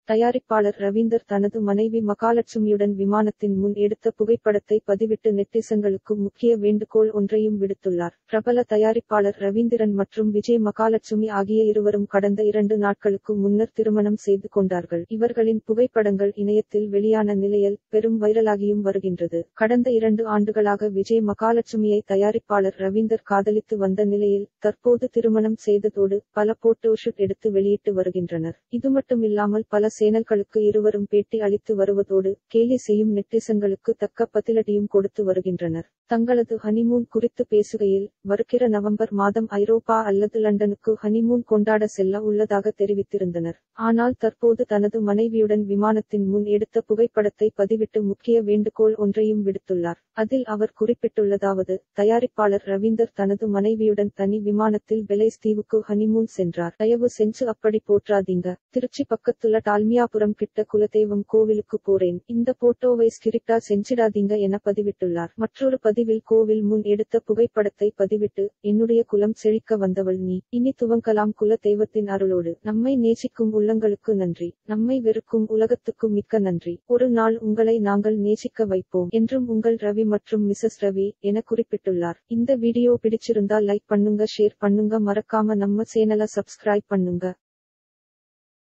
தயாரிப்பாளர் ரவீந்தர் தனது மனைவி மகாலட்சுமியுடன் விமானத்தின் முன் எடுத்த புகைப்படத்தை பதிவிட்டு நெட்டிசன்களுக்கு முக்கிய வேண்டுகோள் ஒன்றையும் விடுத்துள்ளார் பிரபல தயாரிப்பாளர் ரவீந்திரன் மற்றும் விஜய் மகாலட்சுமி ஆகிய இருவரும் கடந்த இரண்டு நாட்களுக்கு முன்னர் திருமணம் செய்து கொண்டார்கள் இவர்களின் புகைப்படங்கள் இணையத்தில் வெளியான நிலையில் பெரும் வைரலாகியும் வருகின்றது கடந்த இரண்டு ஆண்டுகளாக விஜய் மகாலட்சுமியை தயாரிப்பாளர் ரவீந்தர் காதலித்து வந்த நிலையில் தற்போது திருமணம் செய்ததோடு பல போட்டோஷூட் எடுத்து வெளியிட்டு வருகின்றனர் இது மட்டுமில்லாமல் பல சேனல்களுக்கு இருவரும் பேட்டி அளித்து வருவதோடு கேலி செய்யும் நெட்டிசன்களுக்கு தக்க பதிலடியும் கொடுத்து வருகின்றனர் தங்களது ஹனிமூன் குறித்து பேசுகையில் வருகிற நவம்பர் மாதம் ஐரோப்பா அல்லது லண்டனுக்கு ஹனிமூன் கொண்டாட செல்ல உள்ளதாக தெரிவித்திருந்தனர் ஆனால் தற்போது தனது மனைவியுடன் விமானத்தின் முன் எடுத்த புகைப்படத்தை பதிவிட்டு முக்கிய வேண்டுகோள் ஒன்றையும் விடுத்துள்ளார் அதில் அவர் குறிப்பிட்டுள்ளதாவது தயாரிப்பாளர் ரவீந்தர் தனது மனைவியுடன் தனி விமானத்தில் பெலைஸ் தீவுக்கு ஹனிமூன் சென்றார் தயவு செஞ்சு அப்படி போற்றாதீங்க திருச்சி பக்கத்துல டால்மியாபுரம் கிட்ட குலதெய்வம் கோவிலுக்கு போறேன் இந்த போட்டோவை ஸ்கிரிப்டா செஞ்சிடாதீங்க என பதிவிட்டுள்ளார் மற்றொரு பதிவில் கோவில் முன் எடுத்த புகைப்படத்தை பதிவிட்டு என்னுடைய குலம் செழிக்க வந்தவள் நீ இனி துவங்கலாம் குல தெய்வத்தின் அருளோடு நம்மை நேசிக்கும் உள்ளங்களுக்கு நன்றி நம்மை வெறுக்கும் உலகத்துக்கு மிக்க நன்றி ஒரு நாள் உங்களை நாங்கள் நேசிக்க வைப்போம் என்றும் உங்கள் ரவி மற்றும் மிசஸ் ரவி என குறிப்பிட்டுள்ளார் இந்த வீடியோ பிடிச்சிருந்தா லைக் பண்ணுங்க ஷேர் பண்ணுங்க மறக்காம நம்ம சேனலை சப்ஸ்கிரைப் பண்ணுங்க